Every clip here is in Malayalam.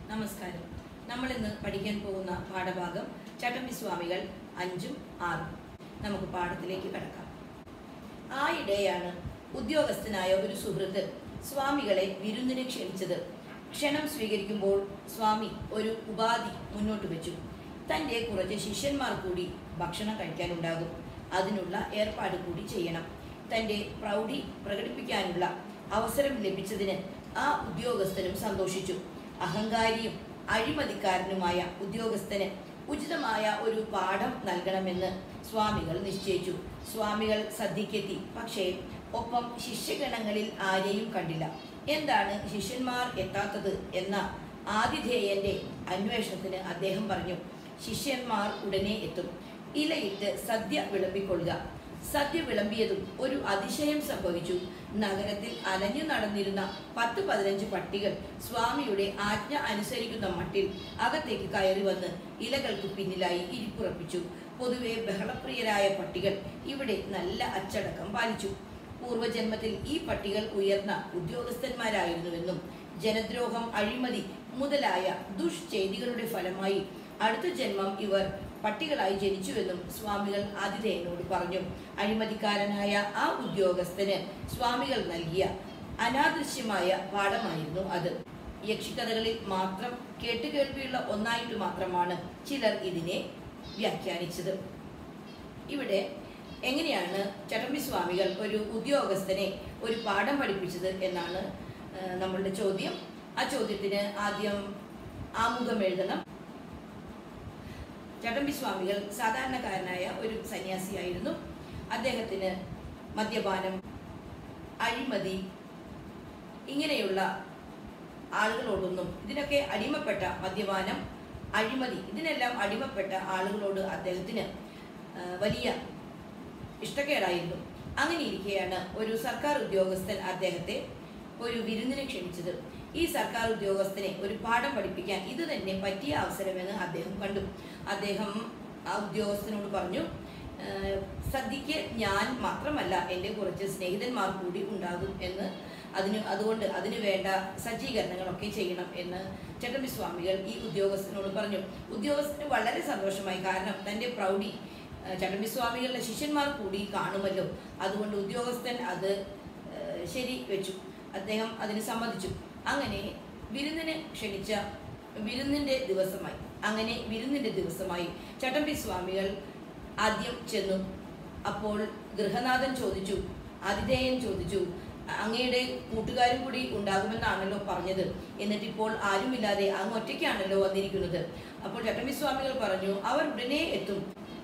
നമസ്കാരം നമ്മൾ ഇന്ന് പഠിക്കാൻ പോകുന്ന പാഠഭാഗം ചട്ടമ്പി സ്വാമികൾ അഞ്ചും ആറും നമുക്ക് പാഠത്തിലേക്ക് കടക്കാം ആയിടെയാണ് ഉദ്യോഗസ്ഥനായ ഒരു സുഹൃത്ത് സ്വാമികളെ വിരുന്നിന് ക്ഷണിച്ചത് ക്ഷണം സ്വീകരിക്കുമ്പോൾ സ്വാമി ഒരു ഉപാധി മുന്നോട്ട് വെച്ചു തൻ്റെ കുറച്ച് ശിഷ്യന്മാർ കൂടി ഭക്ഷണം കഴിക്കാനുണ്ടാകും അതിനുള്ള ഏർപ്പാട് കൂടി ചെയ്യണം തൻ്റെ പ്രൗഢി പ്രകടിപ്പിക്കാനുള്ള അവസരം ലഭിച്ചതിന് ആ ഉദ്യോഗസ്ഥനും സന്തോഷിച്ചു അഹങ്കാരിയും അഴിമതിക്കാരനുമായ ഉദ്യോഗസ്ഥന് ഉചിതമായ ഒരു പാഠം നൽകണമെന്ന് സ്വാമികൾ നിശ്ചയിച്ചു സ്വാമികൾ സദ്യക്കെത്തി പക്ഷേ ഒപ്പം ശിഷ്യഗണങ്ങളിൽ ആരെയും കണ്ടില്ല എന്താണ് ശിഷ്യന്മാർ എത്താത്തത് എന്ന ആതിഥേയന്റെ അന്വേഷണത്തിന് അദ്ദേഹം പറഞ്ഞു ശിഷ്യന്മാർ ഉടനെ എത്തും ഇലയിട്ട് സദ്യ വിളമ്പിക്കൊള്ളുക സദ്യ വിളമ്പിയതും ഒരു അതിശയം സംഭവിച്ചു നഗരത്തിൽ അലഞ്ഞു നടന്നിരുന്ന പത്ത് പതിനഞ്ച് പട്ടികൾ സ്വാമിയുടെ ആജ്ഞ അനുസരിക്കുന്ന മട്ടിൽ അകത്തേക്ക് കയറി വന്ന് ഇലകൾക്ക് പിന്നിലായി ഇരിപ്പുറപ്പിച്ചു പൊതുവെ ബഹളപ്രിയരായ പട്ടികൾ ഇവിടെ നല്ല അച്ചടക്കം പാലിച്ചു പൂർവജന്മത്തിൽ ഈ പട്ടികൾ ഉയർന്ന ഉദ്യോഗസ്ഥന്മാരായിരുന്നുവെന്നും ജനദ്രോഹം അഴിമതി മുതലായ ദുഷ്ചെയ്തികളുടെ ഫലമായി അടുത്ത ജന്മം ഇവർ പട്ടികളായി ജനിച്ചുവെന്നും സ്വാമികൾ ആതിഥേയനോട് പറഞ്ഞു അഴിമതിക്കാരനായ ആ ഉദ്യോഗസ്ഥന് സ്വാമികൾ നൽകിയ അനാദൃശ്യമായ പാഠമായിരുന്നു അത് യക്ഷിക്കഥകളിൽ മാത്രം കേട്ടുകേൾവിയുള്ള ഒന്നായിട്ട് മാത്രമാണ് ചിലർ ഇതിനെ വ്യാഖ്യാനിച്ചത് ഇവിടെ എങ്ങനെയാണ് ചട്ടമ്പി സ്വാമികൾ ഒരു ഉദ്യോഗസ്ഥനെ ഒരു പാഠം പഠിപ്പിച്ചത് എന്നാണ് ആ, നമ്മളുടെ ചോദ്യം ആ ചോദ്യത്തിന് ആദ്യം ആമുഖം എഴുതണം ചട്ടമ്പി സ്വാമികൾ സാധാരണക്കാരനായ ഒരു സന്യാസിയായിരുന്നു അദ്ദേഹത്തിന് മദ്യപാനം അഴിമതി ഇങ്ങനെയുള്ള ആളുകളോടൊന്നും ഇതിനൊക്കെ അടിമപ്പെട്ട മദ്യപാനം അഴിമതി ഇതിനെല്ലാം അടിമപ്പെട്ട ആളുകളോട് അദ്ദേഹത്തിന് ആ, വലിയ ഇഷ്ടക്കേടായിരുന്നു അങ്ങനെ ഇരിക്കെയാണ് ഒരു സർക്കാർ ഉദ്യോഗസ്ഥൻ അദ്ദേഹത്തെ ഒരു വിരുന്നിന് ക്ഷണിച്ചത് ഈ സർക്കാർ ഉദ്യോഗസ്ഥനെ ഒരു പാഠം പഠിപ്പിക്കാൻ ഇത് തന്നെ പറ്റിയ അവസരമെന്ന് അദ്ദേഹം കണ്ടു അദ്ദേഹം ആ ഉദ്യോഗസ്ഥനോട് പറഞ്ഞു "ഏഹ്, സദ്യക്ക് ഞാൻ മാത്രമല്ല എൻ്റെ കുറച്ച് സ്നേഹിതന്മാർ കൂടി ഉണ്ടാകും എന്ന് അതിന് അതുകൊണ്ട് അതിന് വേണ്ട സജ്ജീകരണങ്ങളൊക്കെ ചെയ്യണം എന്ന് ചട്ടമ്പി സ്വാമികൾ ഈ ഉദ്യോഗസ്ഥനോട് പറഞ്ഞു ഉദ്യോഗസ്ഥന് വളരെ സന്തോഷമായി കാരണം തൻ്റെ പ്രൗഢി ഏഹ്, ചട്ടമ്പി സ്വാമികളുടെ ശിഷ്യന്മാർ കൂടി കാണുമല്ലോ അതുകൊണ്ട് ഉദ്യോഗസ്ഥൻ അത് ഏഹ്, ശരി വെച്ചു അദ്ദേഹം അതിന് സമ്മതിച്ചു അങ്ങനെ വിരുന്നിന് ക്ഷണിച്ച വിരുന്നിന്റെ ദിവസമായി അങ്ങനെ വിരുന്നിന്റെ ദിവസമായി ചട്ടമ്പി സ്വാമികൾ ആദ്യം ചെന്നു അപ്പോൾ ഗൃഹനാഥൻ ചോദിച്ചു ആതിഥേയൻ ചോദിച്ചു അങ്ങയുടെ കൂട്ടുകാരും കൂടി ഉണ്ടാകുമെന്നാണല്ലോ പറഞ്ഞത് എന്നിട്ടിപ്പോൾ ആരുമില്ലാതെ അങ്ങ് ഒറ്റയ്ക്കാണല്ലോ വന്നിരിക്കുന്നത് അപ്പോൾ ചട്ടമ്പി സ്വാമികൾ പറഞ്ഞു അവർ ഉടനെ എത്തും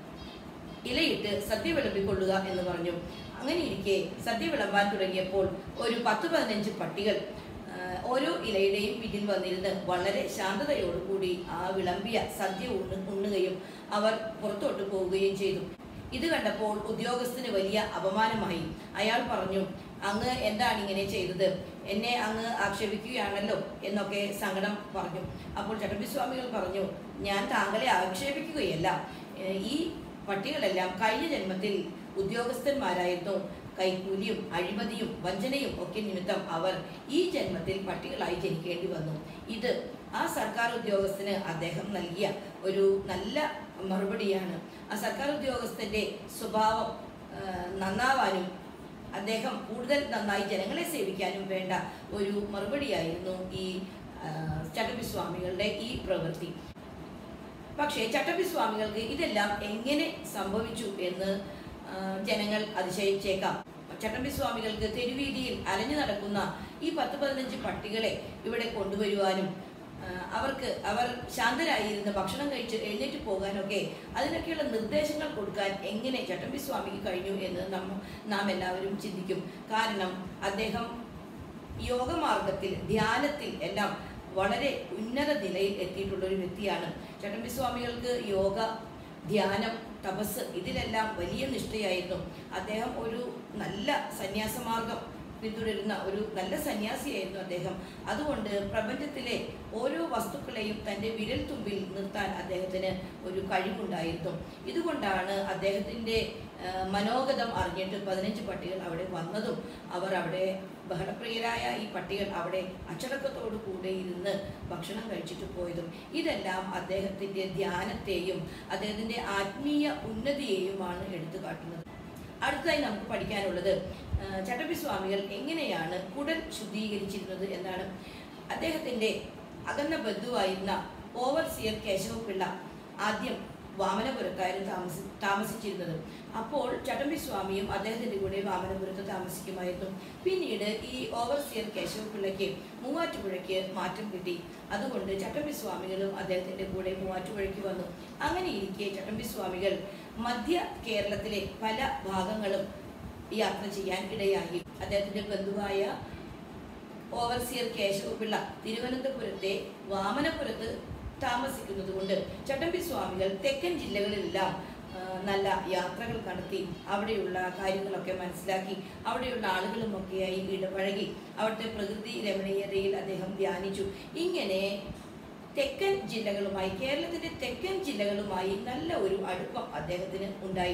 ഇലയിട്ട് സദ്യ വിളമ്പിക്കൊള്ളുക എന്ന് പറഞ്ഞു അങ്ങനെ ഇരിക്കെ സദ്യ വിളമ്പാൻ തുടങ്ങിയപ്പോൾ ഒരു പത്ത് പതിനഞ്ച് പട്ടികൾ ആ, ഓരോ ഇലയുടെയും പിന്നിൽ വന്നിരുന്ന് വളരെ ശാന്തതയോടുകൂടി ആ വിളമ്പിയ സദ്യ ഉണ്ണു ഉണ്ണുകയും അവർ പുറത്തോട്ട് പോവുകയും ചെയ്തു ഇത് കണ്ടപ്പോൾ ഉദ്യോഗസ്ഥന് വലിയ അപമാനമായി അയാൾ പറഞ്ഞു അങ്ങ് എന്താണ് ഇങ്ങനെ ചെയ്തത് എന്നെ അങ്ങ് ആക്ഷേപിക്കുകയാണല്ലോ എന്നൊക്കെ സങ്കടം പറഞ്ഞു അപ്പോൾ ചട്ടമ്പി സ്വാമികൾ പറഞ്ഞു ഞാൻ താങ്കളെ ആക്ഷേപിക്കുകയല്ല ഏഹ് ഈ പട്ടികളെല്ലാം കഴിഞ്ഞ ജന്മത്തിൽ ഉദ്യോഗസ്ഥന്മാരായിരുന്നു കൈക്കൂലിയും അഴിമതിയും വഞ്ചനയും ഒക്കെ നിമിത്തം അവർ ഈ ജന്മത്തിൽ പട്ടികളായി ജനിക്കേണ്ടി വന്നു ഇത് ആ സർക്കാർ ഉദ്യോഗസ്ഥന് അദ്ദേഹം നൽകിയ ഒരു നല്ല മറുപടിയാണ് ആ സർക്കാർ ഉദ്യോഗസ്ഥന്റെ സ്വഭാവം ആ, നന്നാവാനും അദ്ദേഹം കൂടുതൽ നന്നായി ജനങ്ങളെ സേവിക്കാനും വേണ്ട ഒരു മറുപടിയായിരുന്നു ഈ ആ, ചട്ടമ്പി സ്വാമികളുടെ ഈ പ്രവൃത്തി പക്ഷേ ചട്ടമ്പി സ്വാമികൾക്ക് ഇതെല്ലാം എങ്ങനെ സംഭവിച്ചു എന്ന് ആ, ജനങ്ങൾ അതിശയിച്ചേക്കാം ചട്ടമ്പി സ്വാമികൾക്ക് തെരുവീതിയിൽ അലഞ്ഞു നടക്കുന്ന ഈ പത്ത് പതിനഞ്ച് പട്ടികളെ ഇവിടെ കൊണ്ടുവരുവാനും ആ, അവർക്ക് അവർ ശാന്തരായിരുന്ന് ഭക്ഷണം കഴിച്ച് എഴുന്നേറ്റ് പോകാനൊക്കെ അതിനൊക്കെയുള്ള നിർദ്ദേശങ്ങൾ കൊടുക്കാൻ എങ്ങനെ ചട്ടമ്പി സ്വാമിക്ക് കഴിഞ്ഞു എന്ന് നമ്മ നാം എല്ലാവരും ചിന്തിക്കും കാരണം അദ്ദേഹം യോഗമാർഗത്തിൽ ധ്യാനത്തിൽ എല്ലാം വളരെ ഉന്നത നിലയിൽ എത്തിയിട്ടുള്ള ഒരു വ്യക്തിയാണ് ചട്ടമ്പി സ്വാമികൾക്ക് യോഗ ധ്യാനം തപസ് ഇതിലെല്ലാം വലിയ നിഷ്ഠയായിരുന്നു അദ്ദേഹം ഒരു നല്ല സന്യാസമാർഗം പിന്തുടരുന്ന ഒരു നല്ല സന്യാസിയായിരുന്നു അദ്ദേഹം അതുകൊണ്ട് പ്രപഞ്ചത്തിലെ ഓരോ വസ്തുക്കളെയും തൻ്റെ വിരൽ തുമ്പിൽ നിർത്താൻ അദ്ദേഹത്തിന് ഒരു കഴിവുണ്ടായിരുന്നു ഇതുകൊണ്ടാണ് അദ്ദേഹത്തിൻ്റെ ആ, മനോഗതം അറിഞ്ഞിട്ട് പതിനഞ്ച് പട്ടികൾ അവിടെ വന്നതും അവർ അവിടെ ബഹളപ്രിയരായ ഈ പട്ടികൾ അവിടെ അച്ചടക്കത്തോടു കൂടെ ഇരുന്ന് നിന്ന് ഭക്ഷണം കഴിച്ചിട്ട് പോയതും ഇതെല്ലാം അദ്ദേഹത്തിൻ്റെ ധ്യാനത്തെയും അദ്ദേഹത്തിൻ്റെ ആത്മീയ ഉന്നതിയെയുമാണ് എടുത്തു കാട്ടുന്നത് അടുത്തതായി നമുക്ക് പഠിക്കാനുള്ളത് ആ, ചട്ടമ്പി സ്വാമികൾ എങ്ങനെയാണ് കുടൽ ശുദ്ധീകരിച്ചിരുന്നത് എന്നാണ് അദ്ദേഹത്തിൻ്റെ അകന്ന ബന്ധുവായിരുന്ന ഓവർസിയർ കേശവപിള്ള ആദ്യം വാമനപുരത്തായിരുന്നു താമസി താമസിച്ചിരുന്നത് അപ്പോൾ ചട്ടമ്പി സ്വാമിയും അദ്ദേഹത്തിൻ്റെ കൂടെ വാമനപുരത്ത് താമസിക്കുമായിരുന്നു പിന്നീട് ഈ ഓവർസിയർ കേശവപിള്ളയ്ക്ക് മൂവാറ്റുപുഴയ്ക്ക് മാറ്റം കിട്ടി അതുകൊണ്ട് ചട്ടമ്പി സ്വാമികളും അദ്ദേഹത്തിൻ്റെ കൂടെ മൂവാറ്റുപുഴയ്ക്ക് വന്നു അങ്ങനെ ഇരിക്കെ ചട്ടമ്പി സ്വാമികൾ മധ്യ കേരളത്തിലെ പല ഭാഗങ്ങളും യാത്ര ചെയ്യാൻ ഇടയായി അദ്ദേഹത്തിൻ്റെ ബന്ധുവായ ഓവർസിയർ കേശവപിള്ള തിരുവനന്തപുരത്തെ വാമനപുരത്ത് താമസിക്കുന്നത് കൊണ്ട് ചട്ടമ്പി സ്വാമികൾ തെക്കൻ ജില്ലകളിലെല്ലാം ആ, നല്ല യാത്രകൾ നടത്തി അവിടെയുള്ള കാര്യങ്ങളൊക്കെ മനസ്സിലാക്കി അവിടെയുള്ള ആളുകളുമൊക്കെയായി ഇടപഴകി അവിടുത്തെ പ്രകൃതി രമണീയതയിൽ അദ്ദേഹം ധ്യാനിച്ചു ഇങ്ങനെ തെക്കൻ ജില്ലകളുമായി കേരളത്തിന്റെ തെക്കൻ ജില്ലകളുമായി നല്ല ഒരു അടുപ്പം അദ്ദേഹത്തിന് ഉണ്ടായി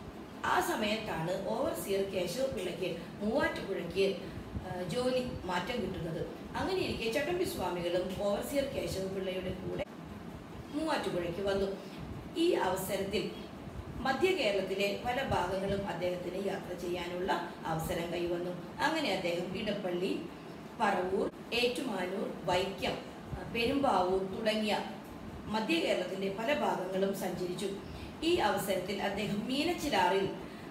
ആ സമയത്താണ് ഓവർസിയർ കേശവ പിള്ളയ്ക്ക് മൂവാറ്റുപുഴയ്ക്ക് ആ, ജോലി മാറ്റം കിട്ടുന്നത് അങ്ങനെ ഇരിക്കെ ചട്ടമ്പി സ്വാമികളും ഓവർസിയർ കേശവ പിള്ളയുടെ കൂടെ മൂവാറ്റുപുഴയ്ക്ക് വന്നു ഈ അവസരത്തിൽ മധ്യ കേരളത്തിലെ പല ഭാഗങ്ങളും അദ്ദേഹത്തിന് യാത്ര ചെയ്യാനുള്ള അവസരം കൈവന്നു അങ്ങനെ അദ്ദേഹം ഇടപ്പള്ളി പറവൂർ ഏറ്റുമാനൂർ വൈക്കം ആ, പെരുമ്പാവൂർ തുടങ്ങിയ മധ്യ കേരളത്തിന്റെ പല ഭാഗങ്ങളും സഞ്ചരിച്ചു ഈ അവസരത്തിൽ അദ്ദേഹം മീനച്ചിലാറിൽ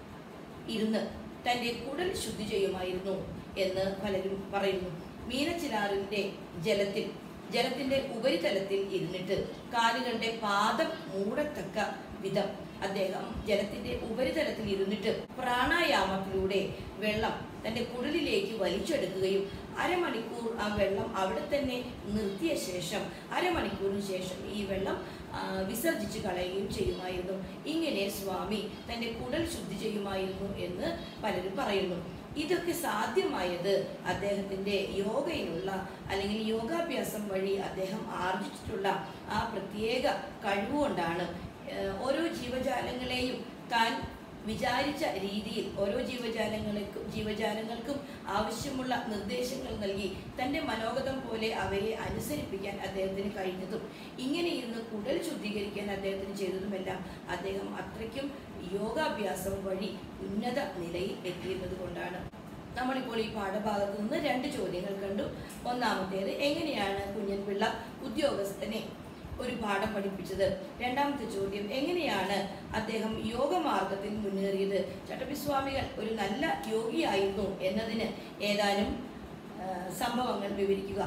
ഇരുന്ന് തൻ്റെ കുടൽ ശുദ്ധി ചെയ്യുമായിരുന്നു എന്ന് പലരും പറയുന്നു മീനച്ചിലാറിൻ്റെ ജലത്തിൽ ജലത്തിന്റെ ഉപരിതലത്തിൽ ഇരുന്നിട്ട് കാലുകളുടെ പാദം മൂടത്തക്ക വിധം അദ്ദേഹം ജലത്തിന്റെ ഉപരിതലത്തിൽ ഇരുന്നിട്ട് പ്രാണായാമത്തിലൂടെ വെള്ളം തന്റെ കുടലിലേക്ക് വലിച്ചെടുക്കുകയും അരമണിക്കൂർ ആ വെള്ളം അവിടെ തന്നെ നിർത്തിയ ശേഷം അരമണിക്കൂറിന് ശേഷം ഈ വെള്ളം ആ, വിസർജിച്ച് കളയുകയും ചെയ്യുമായിരുന്നു ഇങ്ങനെ സ്വാമി തന്റെ കുടൽ ശുദ്ധി ചെയ്യുമായിരുന്നു എന്ന് പലരും പറയുന്നു ഇതൊക്കെ സാധ്യമായത് അദ്ദേഹത്തിന്റെ യോഗയിലുള്ള അല്ലെങ്കിൽ യോഗാഭ്യാസം വഴി അദ്ദേഹം ആർജിച്ചിട്ടുള്ള ആ പ്രത്യേക കഴിവുകൊണ്ടാണ് ഏഹ് ഓരോ ജീവജാലങ്ങളെയും താൻ വിചാരിച്ച രീതിയിൽ ഓരോ ജീവജാലങ്ങൾക്കും ജീവജാലങ്ങൾക്കും ആവശ്യമുള്ള നിർദ്ദേശങ്ങൾ നൽകി തൻ്റെ മനോഗതം പോലെ അവയെ അനുസരിപ്പിക്കാൻ അദ്ദേഹത്തിന് കഴിഞ്ഞതും ഇങ്ങനെ ഇരുന്ന് കുടൽ ശുദ്ധീകരിക്കാൻ അദ്ദേഹത്തിന് ചെയ്തതുമെല്ലാം അദ്ദേഹം അത്രയ്ക്കും യോഗാഭ്യാസം വഴി ഉന്നത നിലയിൽ എത്തിയിരുന്നത് കൊണ്ടാണ് നമ്മളിപ്പോൾ ഈ പാഠഭാഗത്ത് നിന്ന് രണ്ട് ചോദ്യങ്ങൾ കണ്ടു ഒന്നാമത്തേത് എങ്ങനെയാണ് കുഞ്ഞൻപിള്ള ഉദ്യോഗസ്ഥനെ ഒരു പാഠം പഠിപ്പിച്ചത് രണ്ടാമത്തെ ചോദ്യം എങ്ങനെയാണ് അദ്ദേഹം യോഗമാർഗത്തിൽ മുന്നേറിയത് ചട്ടമ്പിസ്വാമികൾ ഒരു നല്ല യോഗിയായിരുന്നു എന്നതിന് ഏതാനും ആ, സംഭവങ്ങൾ വിവരിക്കുക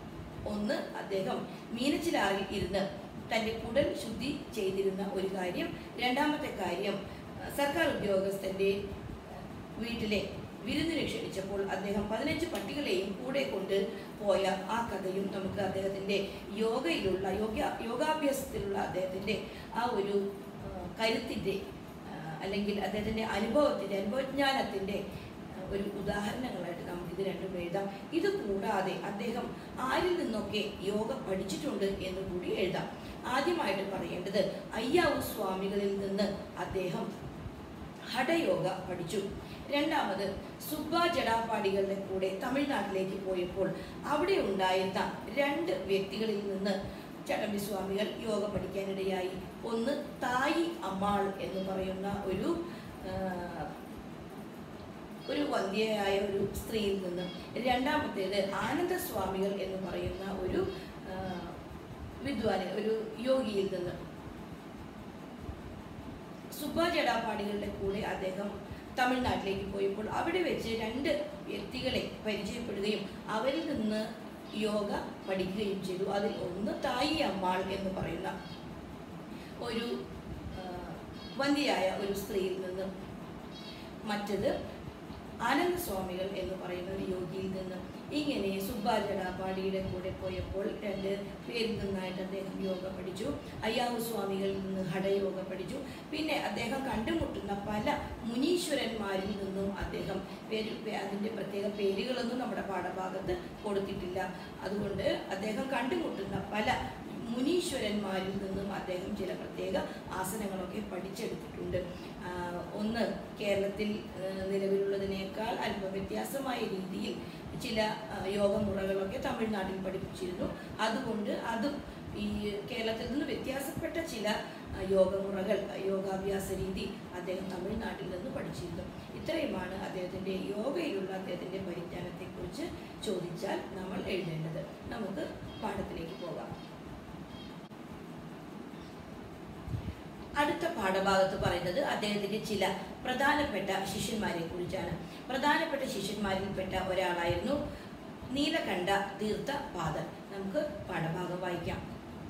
ഒന്ന് അദ്ദേഹം മീനച്ചിലാറിൽ ഇരുന്ന് തൻ്റെ കുടൽ ശുദ്ധി ചെയ്തിരുന്ന ഒരു കാര്യം രണ്ടാമത്തെ കാര്യം ആ, സർക്കാർ ഉദ്യോഗസ്ഥൻ്റെ ആ, വീട്ടിലെ വിരുന്നിന് ക്ഷണിച്ചപ്പോൾ അദ്ദേഹം പതിനഞ്ച് പട്ടികളെയും കൂടെ കൊണ്ട് പോയ ആ കഥയും നമുക്ക് അദ്ദേഹത്തിൻ്റെ യോഗയിലുള്ള യോഗ യോഗാഭ്യാസത്തിലുള്ള അദ്ദേഹത്തിൻ്റെ ആ ഒരു ആ, കരുത്തിൻ്റെ ആ, അല്ലെങ്കിൽ അദ്ദേഹത്തിൻ്റെ അനുഭവത്തിൻ്റെ അനുഭവജ്ഞാനത്തിൻ്റെ ആ, ഒരു ഉദാഹരണങ്ങളായിട്ട് നമുക്ക് ഇത് രണ്ടും എഴുതാം ഇത് കൂടാതെ അദ്ദേഹം ആരിൽ നിന്നൊക്കെ യോഗ പഠിച്ചിട്ടുണ്ട് എന്ന് കൂടി എഴുതാം ആദ്യമായിട്ട് പറയേണ്ടത് അയ്യാവു സ്വാമികളിൽ നിന്ന് അദ്ദേഹം ഹഠയോഗ പഠിച്ചു രണ്ടാമത് സുബ്ബ ജഡാപാടികളുടെ കൂടെ തമിഴ്നാട്ടിലേക്ക് പോയപ്പോൾ അവിടെ ഉണ്ടായിരുന്ന രണ്ട് വ്യക്തികളിൽ നിന്ന് ചട്ടമ്പി സ്വാമികൾ യോഗ പഠിക്കാനിടയായി ഒന്ന് തായി അമ്മാൾ എന്ന് പറയുന്ന ഒരു ആ, ഒരു വന്ധ്യയായ ഒരു സ്ത്രീയിൽ നിന്ന് രണ്ടാമത്തേത് ആനന്ദസ്വാമികൾ എന്ന് പറയുന്ന ഒരു ആ, വിദ്വാന് ഒരു യോഗിയിൽ നിന്ന് സുബ്ബ ജഡാപാടികളുടെ കൂടെ അദ്ദേഹം തമിഴ്നാട്ടിലേക്ക് പോയപ്പോൾ അവിടെ വെച്ച് രണ്ട് വ്യക്തികളെ പരിചയപ്പെടുകയും അവരിൽ നിന്ന് യോഗ പഠിക്കുകയും ചെയ്തു അതിൽ ഒന്ന് തായി അമ്മാൾ എന്ന് പറയുന്ന ഒരു ആ, വന്ധ്യയായ ഒരു സ്ത്രീയിൽ നിന്ന് മറ്റത് ആനന്ദസ്വാമികൾ എന്ന് പറയുന്ന ഒരു യോഗിയിൽ നിന്ന് ഇങ്ങനെ സുബ്ബാജടാപാടിയുടെ കൂടെ പോയപ്പോൾ രണ്ട് പേരിൽ നിന്നായിട്ട് അദ്ദേഹം യോഗ പഠിച്ചു അയ്യാവു സ്വാമികളിൽ നിന്ന് ഹഠയോഗ പഠിച്ചു പിന്നെ അദ്ദേഹം കണ്ടുമുട്ടുന്ന പല മുനീശ്വരന്മാരിൽ നിന്നും അദ്ദേഹം പേര് പേ- അതിൻ്റെ പ്രത്യേക പേരുകളൊന്നും നമ്മുടെ പാഠഭാഗത്ത് കൊടുത്തിട്ടില്ല അതുകൊണ്ട് അദ്ദേഹം കണ്ടുമുട്ടുന്ന പല മുനീശ്വരന്മാരിൽ നിന്നും അദ്ദേഹം ചില പ്രത്യേക ആസനങ്ങളൊക്കെ പഠിച്ചെടുത്തിട്ടുണ്ട് ആ, ഒന്ന് കേരളത്തിൽ ആ, നിലവിലുള്ളതിനേക്കാൾ അല്പം വ്യത്യാസമായ രീതിയിൽ ചില ആ, യോഗമുറകളൊക്കെ തമിഴ്നാട്ടിൽ പഠിപ്പിച്ചിരുന്നു അതുകൊണ്ട് അതും ഈ കേരളത്തിൽ നിന്ന് വ്യത്യാസപ്പെട്ട ചില ആ, യോഗമുറകൾ യോഗാഭ്യാസ രീതി അദ്ദേഹം തമിഴ്നാട്ടിൽ നിന്ന് പഠിച്ചിരുന്നു ഇത്രയുമാണ് അദ്ദേഹത്തിൻ്റെ യോഗയിലുള്ള അദ്ദേഹത്തിൻ്റെ പരിജ്ഞാനത്തെക്കുറിച്ച് ചോദിച്ചാൽ നമ്മൾ എഴുതേണ്ടത് നമുക്ക് പാഠത്തിലേക്ക് പോകാം അടുത്ത പാഠഭാഗത്ത് പറയുന്നത് അദ്ദേഹത്തിന്റെ ചില പ്രധാനപ്പെട്ട ശിഷ്യന്മാരെ കുറിച്ചാണ് പ്രധാനപ്പെട്ട ശിഷ്യന്മാരിൽപ്പെട്ട ഒരാളായിരുന്നു നീലകണ്ഠ തീർത്ഥ പാദർ നമുക്ക് പാഠഭാഗം വായിക്കാം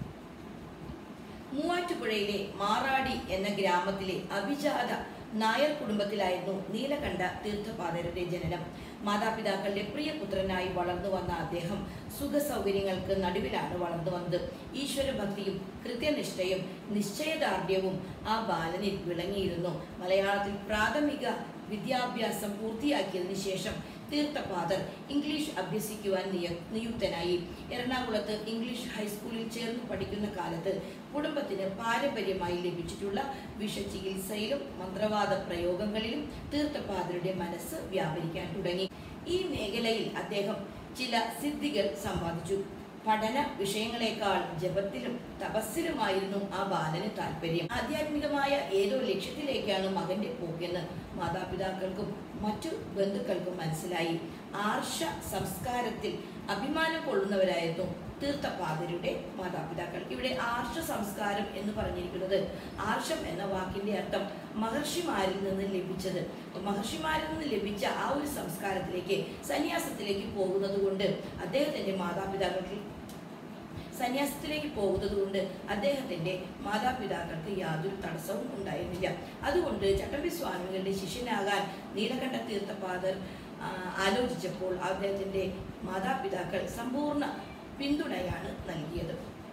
മൂവാറ്റുപുഴയിലെ മാറാടി എന്ന ഗ്രാമത്തിലെ അഭിജാത നായർ കുടുംബത്തിലായിരുന്നു നീലകണ്ഠ തീർത്ഥപാദരുടെ ജനനം മാതാപിതാക്കളുടെ പ്രിയപുത്രനായി വളർന്നു വന്ന അദ്ദേഹം സുഖസൗകര്യങ്ങൾക്ക് നടുവിലാണ് വളർന്നു വന്നത് ഈശ്വരഭക്തിയും കൃത്യനിഷ്ഠയും നിശ്ചയദാർഢ്യവും ആ ബാലനിൽ വിളങ്ങിയിരുന്നു മലയാളത്തിൽ പ്രാഥമിക വിദ്യാഭ്യാസം പൂർത്തിയാക്കിയതിനു ശേഷം തീർത്ഥപാദർ ഇംഗ്ലീഷ് അഭ്യസിക്കുവാൻ നിയ നിയുക്തനായി എറണാകുളത്ത് ഇംഗ്ലീഷ് ഹൈസ്കൂളിൽ ചേർന്ന് പഠിക്കുന്ന കാലത്ത് കുടുംബത്തിന് പാരമ്പര്യമായി ലഭിച്ചിട്ടുള്ള വിഷചികിത്സയിലും മന്ത്രവാദ പ്രയോഗങ്ങളിലും തീർത്ഥപാദരുടെ മനസ്സ് വ്യാപരിക്കാൻ തുടങ്ങി ഈ മേഖലയിൽ അദ്ദേഹം ചില സിദ്ധികൾ സമ്പാദിച്ചു പഠന വിഷയങ്ങളെക്കാൾ ജപത്തിലും തപസ്സിലുമായിരുന്നു ആ ബാലന് താല്പര്യം ആധ്യാത്മികമായ ഏതോ ലക്ഷ്യത്തിലേക്കാണ് മകന്റെ പോക്കെന്ന് മാതാപിതാക്കൾക്കും മറ്റു ബന്ധുക്കൾക്കും മനസ്സിലായി ആർഷ സംസ്കാരത്തിൽ അഭിമാനം കൊള്ളുന്നവരായിരുന്നു തീർത്ഥപാദരുടെ മാതാപിതാക്കൾ ഇവിടെ ആർഷ സംസ്കാരം എന്ന് പറഞ്ഞിരിക്കുന്നത് ആർഷം എന്ന വാക്കിന്റെ അർത്ഥം മഹർഷിമാരിൽ നിന്ന് ലഭിച്ചത് അപ്പൊ മഹർഷിമാരിൽ നിന്ന് ലഭിച്ച ആ ഒരു സംസ്കാരത്തിലേക്ക് സന്യാസത്തിലേക്ക് പോകുന്നത് കൊണ്ട് അദ്ദേഹത്തിന്റെ മാതാപിതാക്കൾക്ക് സന്യാസത്തിലേക്ക് പോകുന്നത് കൊണ്ട് അദ്ദേഹത്തിന്റെ മാതാപിതാക്കൾക്ക് യാതൊരു തടസ്സവും ഉണ്ടായിരുന്നില്ല അതുകൊണ്ട് ചട്ടമ്പി സ്വാമികളുടെ ശിഷ്യനാകാൻ നീലകണ്ഠ തീർത്ഥപാദർ ആ, ആലോചിച്ചപ്പോൾ അദ്ദേഹത്തിന്റെ മാതാപിതാക്കൾ സമ്പൂർണ്ണ പിന്തുണയാണ് നൽകിയത്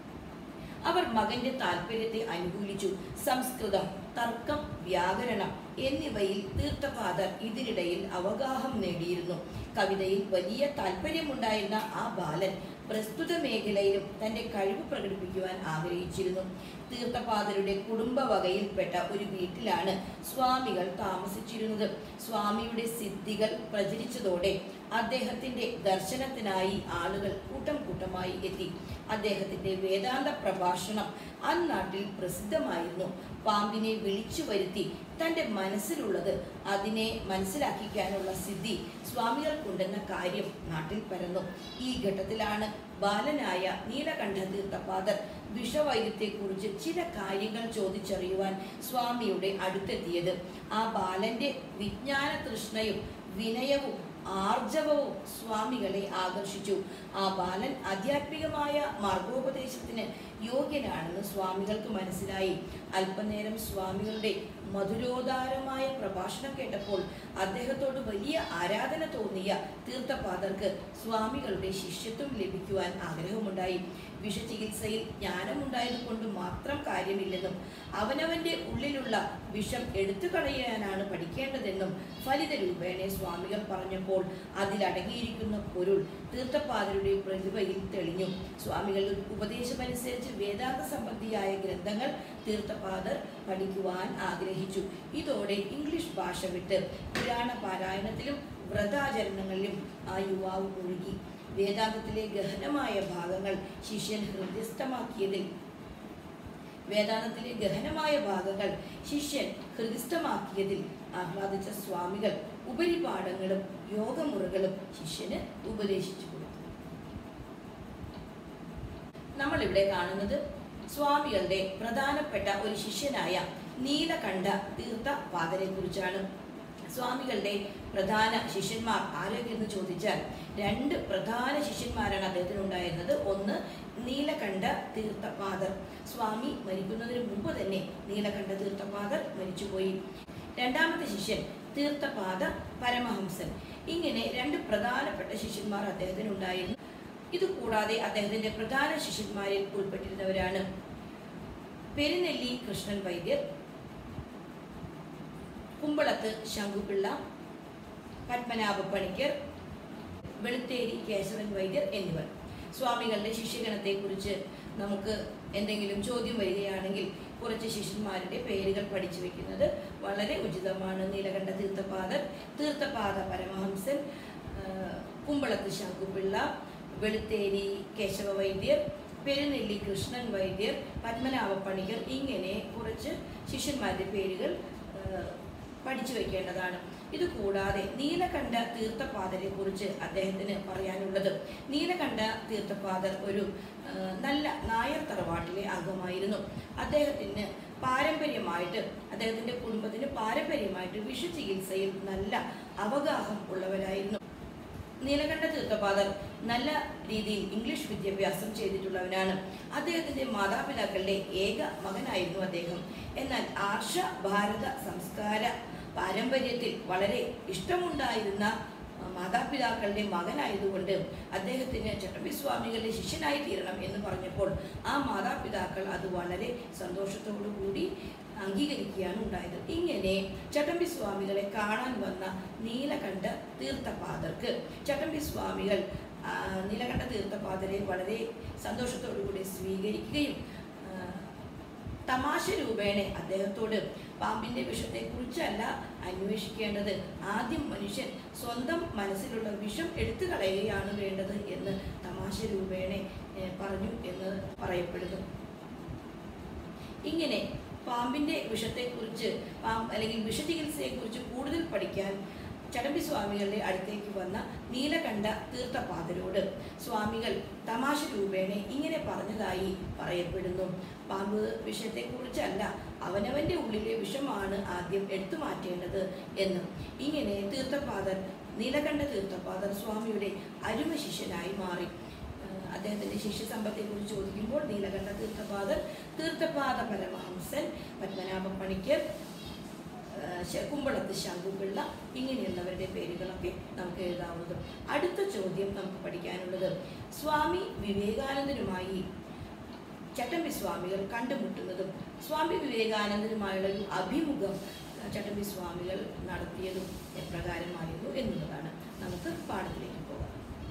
അവർ മകന്റെ താല്പര്യത്തെ അനുകൂലിച്ചു സംസ്കൃതം തർക്കം വ്യാകരണം എന്നിവയിൽ തീർത്ഥപാദർ ഇതിനിടയിൽ അവഗാഹം നേടിയിരുന്നു കവിതയിൽ വലിയ താല്പര്യമുണ്ടായിരുന്ന ആ ബാലൻ പ്രസ്തുത മേഖലയിലും തന്റെ കഴിവ് പ്രകടിപ്പിക്കുവാൻ ആഗ്രഹിച്ചിരുന്നു തീർത്ഥപാദരുടെ കുടുംബ വകയിൽപ്പെട്ട ഒരു വീട്ടിലാണ് സ്വാമികൾ താമസിച്ചിരുന്നത് സ്വാമിയുടെ സിദ്ധികൾ പ്രചരിച്ചതോടെ അദ്ദേഹത്തിന്റെ ദർശനത്തിനായി ആളുകൾ കൂട്ടം കൂട്ടമായി എത്തി അദ്ദേഹത്തിന്റെ വേദാന്ത പ്രഭാഷണം അന്നാട്ടിൽ പ്രസിദ്ധമായിരുന്നു പാമ്പിനെ വിളിച്ചു വരുത്തി തന്റെ മനസ്സിലുള്ളത് അതിനെ മനസ്സിലാക്കിക്കാനുള്ള സിദ്ധി സ്വാമികൾക്കുണ്ടെന്ന കാര്യം നാട്ടിൽ പരന്നു ഈ ഘട്ടത്തിലാണ് ബാലനായ നീലകണ്ഠ തീർത്ഥപാദർ വിഷവൈദ്യത്തെക്കുറിച്ച് ചില കാര്യങ്ങൾ ചോദിച്ചറിയുവാൻ സ്വാമിയുടെ അടുത്തെത്തിയത് ആ ബാലന്റെ വിജ്ഞാന തൃഷ്ണയും വിനയവും ആർജവവും സ്വാമികളെ ആകർഷിച്ചു ആ ബാലൻ ആധ്യാത്മികമായ മാർഗോപദേശത്തിന് യോഗ്യനാണെന്ന് സ്വാമികൾക്ക് മനസ്സിലായി അല്പനേരം സ്വാമികളുടെ മധുരോദാരമായ പ്രഭാഷണം കേട്ടപ്പോൾ അദ്ദേഹത്തോട് വലിയ ആരാധന തോന്നിയ തീർത്ഥപാദർക്ക് സ്വാമികളുടെ ശിഷ്യത്വം ലഭിക്കുവാൻ ആഗ്രഹമുണ്ടായി വിഷചികിത്സയിൽ ജ്ഞാനമുണ്ടായതുകൊണ്ട് മാത്രം കാര്യമില്ലെന്നും അവനവന്റെ ഉള്ളിലുള്ള വിഷം എടുത്തു കളയാനാണ് പഠിക്കേണ്ടതെന്നും ഫലിത രൂപേണ സ്വാമികൾ പറഞ്ഞപ്പോൾ അതിലടങ്ങിയിരിക്കുന്ന പൊരുൾ തീർത്ഥപാദരുടെ പ്രതിഭയിൽ തെളിഞ്ഞു സ്വാമികളുടെ ഉപദേശമനുസരിച്ച് വേദാന്ത സംബന്ധിയായ ഗ്രന്ഥങ്ങൾ തീർത്ഥപാദർ പഠിക്കുവാൻ ആഗ്രഹിച്ചു ഇതോടെ ഇംഗ്ലീഷ് ഭാഷ വിട്ട് പുരാണ പാരായണത്തിലും വ്രതാചരണങ്ങളിലും ആ യുവാവ് മുഴുകി വേദാന്തത്തിലെ ഗഹനമായ ഭാഗങ്ങൾ ശിഷ്യൻ ഹൃദയസ്ഥമാക്കിയതിൽ വേദാന്തത്തിലെ ഗഹനമായ ഭാഗങ്ങൾ ശിഷ്യൻ ഹൃദയസ്ഥമാക്കിയതിൽ ആഹ്ലാദിച്ച സ്വാമികൾ ഉപരിപാഠങ്ങളും യോഗമുറകളും ശിഷ്യന് ഉപദേശിച്ചു കൊടുത്തു നമ്മളിവിടെ കാണുന്നത് സ്വാമികളുടെ പ്രധാനപ്പെട്ട ഒരു ശിഷ്യനായ നീലകണ്ഠ തീർത്ഥ പാദരെ കുറിച്ചാണ് സ്വാമികളുടെ പ്രധാന ശിഷ്യന്മാർ ആരോഗ്യം ചോദിച്ചാൽ രണ്ട് പ്രധാന ശിഷ്യന്മാരാണ് അദ്ദേഹത്തിന് ഉണ്ടായിരുന്നത് ഒന്ന് നീലകണ്ഠ തീർത്ഥപാദർ സ്വാമി മരിക്കുന്നതിന് മുമ്പ് തന്നെ നീലകണ്ഠ തീർത്ഥപാദർ മരിച്ചുപോയി രണ്ടാമത്തെ ശിഷ്യൻ തീർത്ഥപാദ പരമഹംസൻ ഇങ്ങനെ രണ്ട് പ്രധാനപ്പെട്ട ശിഷ്യന്മാർ അദ്ദേഹത്തിന് ഉണ്ടായിരുന്നു ഇതുകൂടാതെ അദ്ദേഹത്തിന്റെ പ്രധാന ശിഷ്യന്മാരിൽ ഉൾപ്പെട്ടിരുന്നവരാണ് പെരുനെല്ലി കൃഷ്ണൻ വൈദ്യർ കുമ്പളത്ത് ശങ്കുപിള്ള പത്മനാഭ പണിക്കർ വെളുത്തേരി കേശവൻ വൈദ്യർ എന്നിവർ സ്വാമികളുടെ ശിഷ്യഗണത്തെക്കുറിച്ച് നമുക്ക് എന്തെങ്കിലും ചോദ്യം വരികയാണെങ്കിൽ കുറച്ച് ശിഷ്യന്മാരുടെ പേരുകൾ പഠിച്ചു വെക്കുന്നത് വളരെ ഉചിതമാണ് നീലകണ്ഠ തീർത്ഥപാദർ തീർത്ഥപാദ പരമഹംസൻ ആ, കുമ്പളത്ത് ശങ്കുപിള്ള വെളുത്തേരി കേശവ വൈദ്യർ പെരുനെല്ലി കൃഷ്ണൻ വൈദ്യർ പത്മനാഭ പണിക്കർ ഇങ്ങനെ കുറച്ച് ശിഷ്യന്മാരുടെ പേരുകൾ ആ, പഠിച്ചു വെക്കേണ്ടതാണ് ഇത് കൂടാതെ നീലകണ്ഠ തീർത്ഥപാദരെ കുറിച്ച് അദ്ദേഹത്തിന് പറയാനുള്ളത് നീലകണ്ഠ തീർത്ഥപാദർ ഒരു ആ, നല്ല നായർ തറവാട്ടിലെ അംഗമായിരുന്നു അദ്ദേഹത്തിന് പാരമ്പര്യമായിട്ട് അദ്ദേഹത്തിന്റെ കുടുംബത്തിന് പാരമ്പര്യമായിട്ട് വിഷു ചികിത്സയിൽ നല്ല അവഗാഹം ഉള്ളവരായിരുന്നു നീലകണ്ഠ തീർത്ഥപാദർ നല്ല രീതിയിൽ ഇംഗ്ലീഷ് വിദ്യാഭ്യാസം ചെയ്തിട്ടുള്ളവനാണ് അദ്ദേഹത്തിന്റെ മാതാപിതാക്കളുടെ ഏക മകനായിരുന്നു അദ്ദേഹം എന്നാൽ ആർഷ ഭാരത സംസ്കാര പാരമ്പര്യത്തിൽ വളരെ ഇഷ്ടമുണ്ടായിരുന്ന ആ, മാതാപിതാക്കളുടെ മകനായതുകൊണ്ട് അദ്ദേഹത്തിന് ചട്ടമ്പി സ്വാമികളുടെ ശിഷ്യനായി തീരണം എന്ന് പറഞ്ഞപ്പോൾ ആ മാതാപിതാക്കൾ അത് വളരെ സന്തോഷത്തോടു കൂടി അംഗീകരിക്കുകയാണ് ഉണ്ടായത് ഇങ്ങനെ ചട്ടമ്പി സ്വാമികളെ കാണാൻ വന്ന നീലകണ്ഠ തീർത്ഥപാദർക്ക് ചട്ടമ്പി സ്വാമികൾ ആ, നീലകണ്ഠ തീർത്ഥപാദരെ വളരെ സന്തോഷത്തോടു കൂടി സ്വീകരിക്കുകയും ആ, തമാശ രൂപേണ അദ്ദേഹത്തോട് പാമ്പിന്റെ വിഷത്തെ കുറിച്ചല്ല അന്വേഷിക്കേണ്ടത് ആദ്യം മനുഷ്യൻ സ്വന്തം മനസ്സിലുള്ള വിഷം എടുത്തു കളയുകയാണ് വേണ്ടത് എന്ന് തമാശ രൂപേണ ഏ, പറഞ്ഞു എന്ന് പറയപ്പെടുന്നു ഇങ്ങനെ പാമ്പിന്റെ വിഷത്തെക്കുറിച്ച് പാമ്പ് അല്ലെങ്കിൽ വിഷചികിത്സയെക്കുറിച്ച് കൂടുതൽ പഠിക്കാൻ ചടമ്പി സ്വാമികളുടെ അടുത്തേക്ക് വന്ന നീലകണ്ഠ തീർത്ഥപാദരോട് സ്വാമികൾ തമാശ രൂപേണ ഇങ്ങനെ പറഞ്ഞതായി പറയപ്പെടുന്നു പാമ്പ് വിഷത്തെക്കുറിച്ചല്ല അവനവന്റെ ഉള്ളിലെ വിഷമാണ് ആദ്യം എടുത്തു മാറ്റേണ്ടത് എന്ന് ഇങ്ങനെ തീർത്ഥപാദർ നീലകണ്ഠ തീർത്ഥപാദർ സ്വാമിയുടെ അരുമ ശിഷ്യനായി മാറി ഏഹ് അദ്ദേഹത്തിന്റെ ശിഷ്യസമ്പത്തെ കുറിച്ച് ചോദിക്കുമ്പോൾ നീലകണ്ഠ തീർത്ഥപാദർ തീർത്ഥപാദ പരമഹംസൻ പത്മനാഭ പണിക്കർ ഏഹ് ശ- കുമ്പളത്ത് ശങ്കുപിള്ള ഇങ്ങനെയുള്ളവരുടെ പേരുകളൊക്കെ നമുക്ക് എഴുതാവുന്നത് അടുത്ത ചോദ്യം നമുക്ക് പഠിക്കാനുള്ളത് സ്വാമി വിവേകാനന്ദനുമായി ചട്ടമ്പി സ്വാമികൾ കണ്ടുമുട്ടുന്നതും സ്വാമി വിവേകാനന്ദനുമായുള്ള ഒരു അഭിമുഖം ഏഹ് ചട്ടമ്പി സ്വാമികൾ നടത്തിയതും എപ്രകാരമായിരുന്നു എന്നുള്ളതാണ് നമുക്ക് പാഠത്തിലേക്ക് പോകാം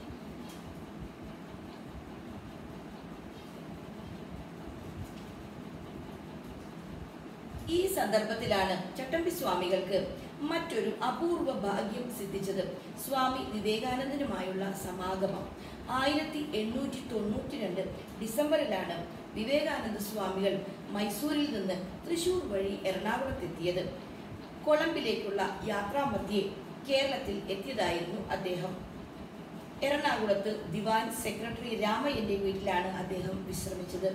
ഈ സന്ദർഭത്തിലാണ് ചട്ടമ്പി സ്വാമികൾക്ക് മറ്റൊരു അപൂർവ ഭാഗ്യം സിദ്ധിച്ചത് സ്വാമി വിവേകാനന്ദനുമായുള്ള സമാഗമം ആയിരത്തി എണ്ണൂറ്റി തൊണ്ണൂറ്റി രണ്ട് ഡിസംബറിലാണ് വിവേകാനന്ദ സ്വാമികൾ മൈസൂരിൽ നിന്ന് തൃശൂർ വഴി എറണാകുളത്തെത്തിയത് കൊളംബിലേക്കുള്ള യാത്രാമധ്യേ കേരളത്തിൽ എത്തിയതായിരുന്നു അദ്ദേഹം എറണാകുളത്ത് ദിവാൻ സെക്രട്ടറി രാമയ്യന്റെ വീട്ടിലാണ് അദ്ദേഹം വിശ്രമിച്ചത്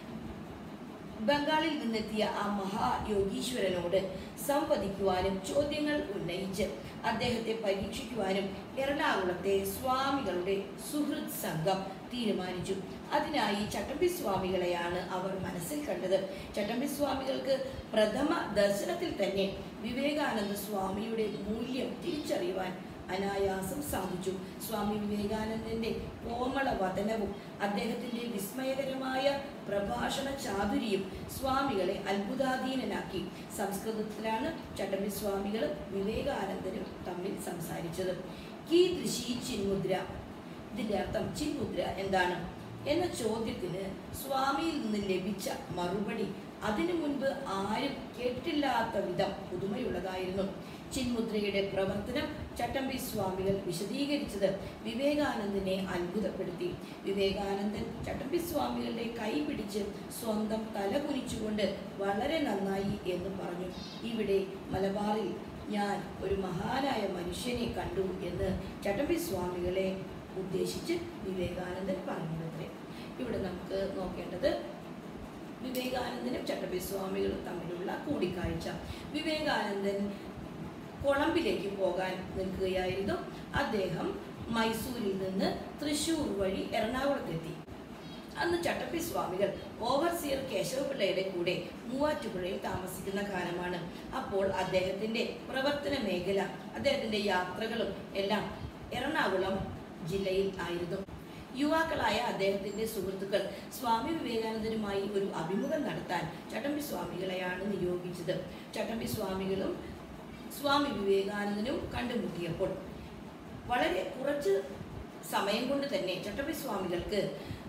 ബംഗാളിൽ നിന്നെത്തിയ ആ മഹായോഗീശ്വരനോട് സംവദിക്കുവാനും ചോദ്യങ്ങൾ ഉന്നയിച്ച് അദ്ദേഹത്തെ പരീക്ഷിക്കുവാനും എറണാകുളത്തെ സ്വാമികളുടെ സുഹൃത് സംഘം തീരുമാനിച്ചു അതിനായി ചട്ടമ്പി സ്വാമികളെയാണ് അവർ മനസ്സിൽ കണ്ടത് ചട്ടമ്പി സ്വാമികൾക്ക് പ്രഥമ ദർശനത്തിൽ തന്നെ വിവേകാനന്ദ സ്വാമിയുടെ മൂല്യം തിരിച്ചറിയുവാൻ അനായാസം സാധിച്ചു സ്വാമി വിവേകാനന്ദന്റെ കോമള വദനവും അദ്ദേഹത്തിന്റെ വിസ്മയകരമായ പ്രഭാഷണ ചാതുരിയും സ്വാമികളെ അത്ഭുതാധീനനാക്കി സംസ്കൃതത്തിലാണ് ചട്ടമ്പി സ്വാമികളും വിവേകാനന്ദനും തമ്മിൽ സംസാരിച്ചത് കീദൃശി ചിന്മുദ്ര ഇതിന്റെ അർത്ഥം ചിന്മുദ്ര എന്താണ് എന്ന ചോദ്യത്തിന് സ്വാമിയിൽ നിന്ന് ലഭിച്ച മറുപടി അതിനു മുൻപ് ആരും കേട്ടില്ലാത്ത വിധം പുതുമയുള്ളതായിരുന്നു ചിന്മുദ്രയുടെ പ്രവർത്തനം ചട്ടമ്പി സ്വാമികൾ വിശദീകരിച്ചത് വിവേകാനന്ദനെ അത്ഭുതപ്പെടുത്തി വിവേകാനന്ദൻ ചട്ടമ്പി സ്വാമികളുടെ കൈ പിടിച്ച് സ്വന്തം തല കുനിച്ചുകൊണ്ട് വളരെ നന്നായി എന്ന് പറഞ്ഞു ഇവിടെ മലബാറിൽ ഞാൻ ഒരു മഹാനായ മനുഷ്യനെ കണ്ടു എന്ന് ചട്ടമ്പി സ്വാമികളെ ഉദ്ദേശിച്ച് വിവേകാനന്ദൻ പറഞ്ഞതത്രേ ഇവിടെ നമുക്ക് നോക്കേണ്ടത് വിവേകാനന്ദനും ചട്ടമ്പി സ്വാമികളും തമ്മിലുള്ള കൂടിക്കാഴ്ച വിവേകാനന്ദൻ കൊളംബിലേക്ക് പോകാൻ നിൽക്കുകയായിരുന്നു അദ്ദേഹം മൈസൂരിൽ നിന്ന് തൃശൂർ വഴി എറണാകുളത്തെത്തി അന്ന് ചട്ടമ്പി സ്വാമികൾ ഓവർസിയർ കേശവപിള്ളയുടെ കൂടെ മൂവാറ്റുപുഴയിൽ താമസിക്കുന്ന കാലമാണ് അപ്പോൾ അദ്ദേഹത്തിന്റെ പ്രവർത്തന മേഖല അദ്ദേഹത്തിന്റെ യാത്രകളും എല്ലാം എറണാകുളം ജില്ലയിൽ ആയിരുന്നു യുവാക്കളായ അദ്ദേഹത്തിന്റെ സുഹൃത്തുക്കൾ സ്വാമി വിവേകാനന്ദനുമായി ഒരു അഭിമുഖം നടത്താൻ ചട്ടമ്പി സ്വാമികളെയാണ് നിയോഗിച്ചത് ചട്ടമ്പി സ്വാമികളും സ്വാമി വിവേകാനന്ദനും കണ്ടുമുട്ടിയപ്പോൾ വളരെ കുറച്ച് സമയം കൊണ്ട് തന്നെ ചട്ടമ്പി സ്വാമികൾക്ക്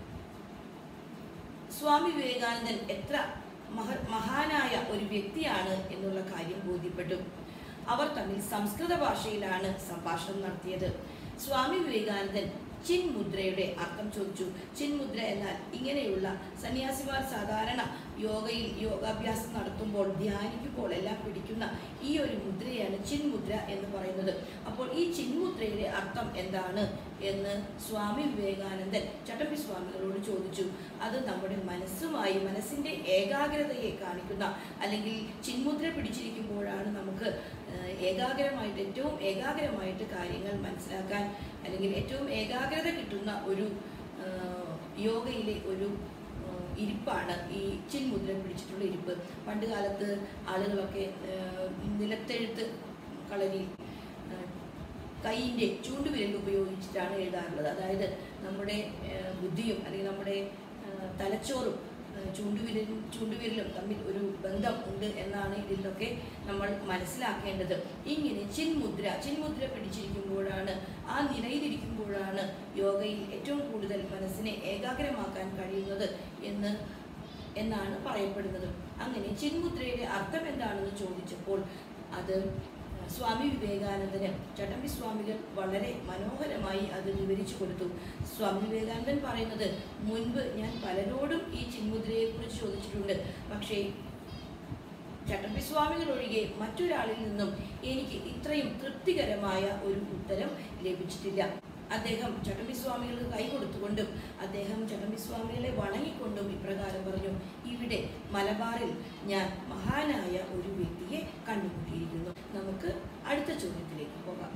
സ്വാമി വിവേകാനന്ദൻ എത്ര മഹ മഹാനായ ഒരു വ്യക്തിയാണ് എന്നുള്ള കാര്യം ബോധ്യപ്പെട്ടു അവർ തമ്മിൽ സംസ്കൃത ഭാഷയിലാണ് സംഭാഷണം നടത്തിയത് സ്വാമി വിവേകാനന്ദൻ ചിൻമുദ്രയുടെ അർത്ഥം ചോദിച്ചു ചിൻമുദ്ര എന്നാൽ ഇങ്ങനെയുള്ള സന്യാസിമാർ സാധാരണ യോഗയിൽ യോഗാഭ്യാസം നടത്തുമ്പോൾ ധ്യാനിക്കുമ്പോൾ എല്ലാം പിടിക്കുന്ന ഈ ഒരു മുദ്രയാണ് ചിൻമുദ്ര എന്ന് പറയുന്നത് അപ്പോൾ ഈ ചിൻമുദ്രയുടെ അർത്ഥം എന്താണ് എന്ന് സ്വാമി വിവേകാനന്ദൻ ചട്ടമ്പി സ്വാമികളോട് ചോദിച്ചു അത് നമ്മുടെ മനസ്സുമായി മനസ്സിന്റെ ഏകാഗ്രതയെ കാണിക്കുന്ന അല്ലെങ്കിൽ ചിന്മുദ്ര പിടിച്ചിരിക്കുമ്പോഴാണ് നമുക്ക് ഏഹ്, ഏകാഗ്രമായിട്ട് ഏറ്റവും ഏകാഗ്രമായിട്ട് കാര്യങ്ങൾ മനസ്സിലാക്കാൻ അല്ലെങ്കിൽ ഏറ്റവും ഏകാഗ്രത കിട്ടുന്ന ഒരു ഏഹ്, യോഗയിലെ ഒരു ഏഹ്, ഇരിപ്പാണ് ഈ ചിന്മുദ്ര പിടിച്ചിട്ടുള്ള ഇരിപ്പ് പണ്ട് കാലത്ത് ആളുകളൊക്കെ ഏഹ്, നിലത്തെഴുത്ത് കളരി ഏഹ്, കൈയിൻ്റെ ചൂണ്ടുവിരൽ ഉപയോഗിച്ചിട്ടാണ് എഴുതാറുള്ളത് അതായത് നമ്മുടെ ഏഹ്, ബുദ്ധിയും അല്ലെങ്കിൽ നമ്മുടെ ഏഹ്, തലച്ചോറും ഏഹ്, ചൂണ്ടുവിരലും ചൂണ്ടുവിരലും തമ്മിൽ ഒരു ബന്ധം ഉണ്ട് എന്നാണ് ഇതിലൊക്കെ നമ്മൾ മനസ്സിലാക്കേണ്ടത് ഇങ്ങനെ ചിന്മുദ്ര ചിന്മുദ്ര പിടിച്ചിരിക്കുമ്പോഴാണ് ആ നിലയിലിരിക്കുമ്പോഴാണ് യോഗയിൽ ഏറ്റവും കൂടുതൽ മനസ്സിനെ ഏകാഗ്രമാക്കാൻ കഴിയുന്നത് എന്ന് എന്നാണ് പറയപ്പെടുന്നത് അങ്ങനെ ചിന്മുദ്രയുടെ അർത്ഥം എന്താണെന്ന് ചോദിച്ചപ്പോൾ അത് സ്വാമി വിവേകാനന്ദന് ചട്ടമ്പി സ്വാമികൾ വളരെ മനോഹരമായി അത് വിവരിച്ചു കൊടുത്തു സ്വാമി വിവേകാനന്ദൻ പറയുന്നത് മുൻപ് ഞാൻ പലരോടും ഈ ചിന്മുദ്രയെക്കുറിച്ച് ചോദിച്ചിട്ടുണ്ട് പക്ഷേ ചട്ടമ്പി സ്വാമികൾ ഒഴികെ മറ്റൊരാളിൽ നിന്നും എനിക്ക് ഇത്രയും തൃപ്തികരമായ ഒരു ഉത്തരം ലഭിച്ചിട്ടില്ല അദ്ദേഹം ചട്ടമ്പി സ്വാമികൾക്ക് കൈ കൊടുത്തുകൊണ്ടും അദ്ദേഹം ചട്ടമ്പി സ്വാമികളെ വണങ്ങിക്കൊണ്ടും ഇപ്രകാരം പറഞ്ഞു ഇവിടെ മലബാറിൽ ഞാൻ മഹാനായ ഒരു വ്യക്തിയെ കണ്ടുമുട്ടിയിരിക്കുന്നു നമുക്ക് അടുത്ത ചോദ്യത്തിലേക്ക് പോകാം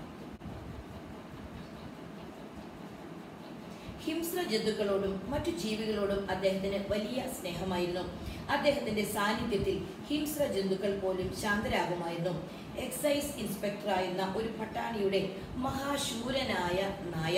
ഹിംസ്ര ജന്തുക്കളോടും മറ്റു ജീവികളോടും അദ്ദേഹത്തിന് വലിയ സ്നേഹമായിരുന്നു അദ്ദേഹത്തിന്റെ സാന്നിധ്യത്തിൽ ഹിംസ്ര ജന്തുക്കൾ പോലും ശാന്തരാകുമായിരുന്നു എക്സൈസ് ഇൻസ്പെക്ടറായിരുന്ന ഒരു പട്ടാണിയുടെ മഹാശൂരനായ നായ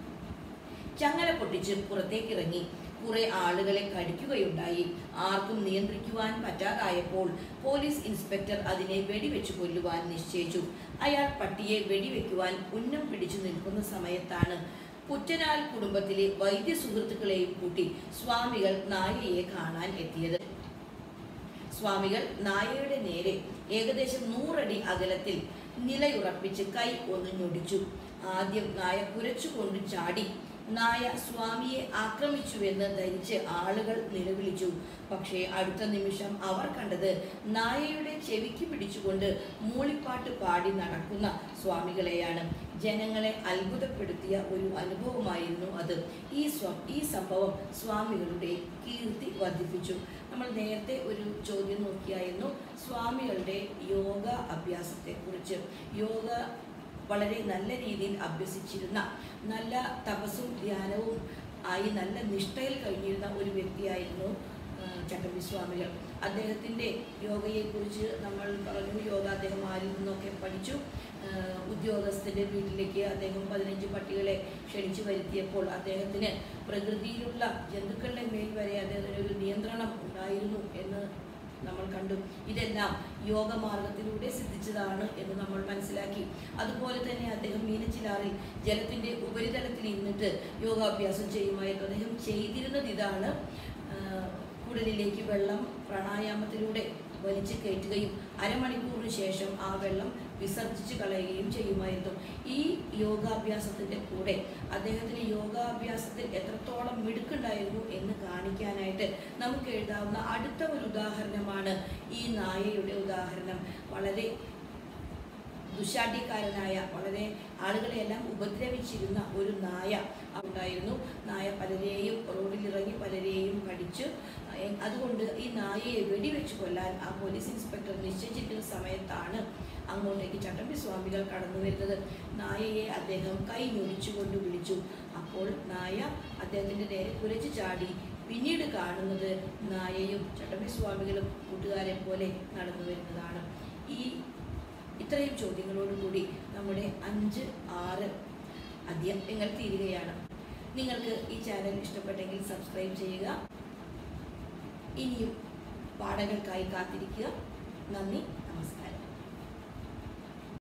ചങ്ങല പൊട്ടിച്ച് പുറത്തേക്കിറങ്ങി കുറെ ആളുകളെ കടിക്കുകയുണ്ടായി ആർക്കും നിയന്ത്രിക്കുവാൻ പറ്റാതായപ്പോൾ പോലീസ് ഇൻസ്പെക്ടർ അതിനെ വെടിവെച്ച് കൊല്ലുവാൻ നിശ്ചയിച്ചു അയാൾ പട്ടിയെ വെടിവെക്കുവാൻ ഉന്നം പിടിച്ചു നിൽക്കുന്ന സമയത്താണ് പുറ്റനാൽ കുടുംബത്തിലെ വൈദ്യ സുഹൃത്തുക്കളെയും കൂട്ടി സ്വാമികൾ നായയെ കാണാൻ എത്തിയത് സ്വാമികൾ നായയുടെ നേരെ ഏകദേശം നൂറടി അകലത്തിൽ നിലയുറപ്പിച്ച് കൈ ഒന്ന് ഞൊടിച്ചു ആദ്യം നായ കുരച്ചുകൊണ്ട് ചാടി നായ സ്വാമിയെ ആക്രമിച്ചുവെന്ന് ധരിച്ച് ആളുകൾ നിലവിളിച്ചു പക്ഷേ അടുത്ത നിമിഷം അവർ കണ്ടത് നായയുടെ ചെവിക്ക് പിടിച്ചുകൊണ്ട് മൂളിപ്പാട്ട് പാടി നടക്കുന്ന സ്വാമികളെയാണ് ജനങ്ങളെ അത്ഭുതപ്പെടുത്തിയ ഒരു അനുഭവമായിരുന്നു അത് ഈ സ്വ ഈ സംഭവം സ്വാമികളുടെ കീർത്തി വർദ്ധിപ്പിച്ചു നമ്മൾ നേരത്തെ ഒരു ചോദ്യം നോക്കിയായിരുന്നു സ്വാമികളുടെ യോഗ അഭ്യാസത്തെക്കുറിച്ച് യോഗ വളരെ നല്ല രീതിയിൽ അഭ്യസിച്ചിരുന്ന നല്ല തപസ്സും ധ്യാനവും ആയി നല്ല നിഷ്ഠയിൽ കഴിഞ്ഞിരുന്ന ഒരു വ്യക്തിയായിരുന്നു ആ, ചട്ടമ്പി സ്വാമികൾ അദ്ദേഹത്തിൻ്റെ യോഗയെക്കുറിച്ച് നമ്മൾ പറഞ്ഞു യോഗ അദ്ദേഹം ആരിൽ നിന്നൊക്കെ പഠിച്ചു ആ, ഉദ്യോഗസ്ഥൻ്റെ വീട്ടിലേക്ക് അദ്ദേഹം പതിനഞ്ച് പട്ടികളെ ക്ഷണിച്ചു വരുത്തിയപ്പോൾ അദ്ദേഹത്തിന് പ്രകൃതിയിലുള്ള ജന്തുക്കളുടെ മേൽ വരെ അദ്ദേഹത്തിന് ഒരു നിയന്ത്രണം ഉണ്ടായിരുന്നു എന്ന് നമ്മൾ കണ്ടു ഇതെല്ലാം യോഗമാർഗത്തിലൂടെ സിദ്ധിച്ചതാണ് എന്ന് നമ്മൾ മനസ്സിലാക്കി അതുപോലെ തന്നെ അദ്ദേഹം മീനച്ചിലാറിൽ ജലത്തിന്റെ ഉപരിതലത്തിൽ ഇരുന്നിട്ട് യോഗാഭ്യാസം ചെയ്യുമായിരുന്നു അദ്ദേഹം ചെയ്തിരുന്നത് ഇതാണ് ആ, കുടലിലേക്ക് വെള്ളം പ്രാണായാമത്തിലൂടെ വലിച്ചു കയറ്റുകയും അരമണിക്കൂറിന് ശേഷം ആ വെള്ളം വിസർജിച്ച് കളയുകയും ചെയ്യുമായിരുന്നു ഈ യോഗാഭ്യാസത്തിൻ്റെ കൂടെ അദ്ദേഹത്തിന് യോഗാഭ്യാസത്തിൽ എത്രത്തോളം മിടുക്കുണ്ടായിരുന്നു എന്ന് കാണിക്കാനായിട്ട് നമുക്ക് എഴുതാവുന്ന അടുത്ത ഒരു ഉദാഹരണമാണ് ഈ നായയുടെ ഉദാഹരണം വളരെ ദുശാഠ്യക്കാരനായ വളരെ ആളുകളെയെല്ലാം ഉപദ്രവിച്ചിരുന്ന ഒരു നായ ഉണ്ടായിരുന്നു നായ പലരെയും റോഡിലിറങ്ങി പലരെയും കടിച്ചു എ- അതുകൊണ്ട് ഈ നായയെ വെടിവെച്ച് കൊല്ലാൻ ആ പോലീസ് ഇൻസ്പെക്ടർ നിശ്ചയിച്ചിരിക്കുന്ന സമയത്താണ് അങ്ങോട്ടേക്ക് ചട്ടമ്പി സ്വാമികൾ കടന്നു വരുന്നത് നായയെ അദ്ദേഹം കൈ ഞൊടിച്ചുകൊണ്ട് വിളിച്ചു അപ്പോൾ നായ അദ്ദേഹത്തിൻ്റെ നേരെ കുരച്ചു ചാടി പിന്നീട് കാണുന്നത് നായയും ചട്ടമ്പി സ്വാമികളും കൂട്ടുകാരെ പോലെ നടന്നു വരുന്നതാണ് ഈ ഇത്രയും ചോദ്യങ്ങളോടുകൂടി നമ്മുടെ അഞ്ച് ആറ് അധ്യായങ്ങൾ തീരുകയാണ് നിങ്ങൾക്ക് ഈ ചാനൽ ഇഷ്ടപ്പെട്ടെങ്കിൽ സബ്സ്ക്രൈബ് ചെയ്യുക ഇനിയും പാഠങ്ങൾക്കായി കാത്തിരിക്കുക നന്ദി